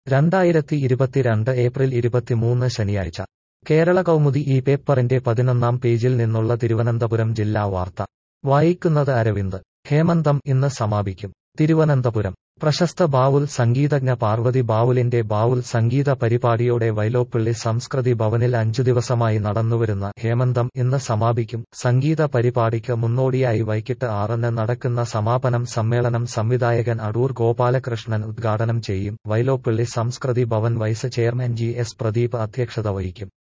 രണ്ടായിരത്തി ഇരുപത്തിരണ്ട് ഏപ്രിൽ ഇരുപത്തിമൂന്ന് ശനിയാഴ്ച കേരള കൗമുദി ഈ പേപ്പറിന്റെ പതിനൊന്നാം പേജിൽ നിന്നുള്ള തിരുവനന്തപുരം ജില്ലാ വാർത്ത വായിക്കുന്നത് അരവിന്ദ് ഹേമന്തം ഇന്ന് സമാപിക്കും തിരുവനന്തപുരം പ്രശസ്ത ബാവുൽ സംഗീതജ്ഞ പാർവതി ബാവുലിന്റെ ബാവുൽ സംഗീത പരിപാടിയോടെ വൈലോപ്പിള്ളി സംസ്കൃതി ഭവനിൽ അഞ്ചു ദിവസമായി നടന്നുവരുന്ന ഹേമന്തം ഇന്ന് സമാപിക്കും സംഗീത പരിപാടിക്ക് മുന്നോടിയായി വൈകിട്ട് ആറിന് നടക്കുന്ന സമാപനം സമ്മേളനം സംവിധായകൻ അടൂർ ഗോപാലകൃഷ്ണൻ ഉദ്ഘാടനം ചെയ്യും Vyloppilly Samskrithi Bhavan vice chairman G S Pradeep അധ്യക്ഷത വഹിക്കും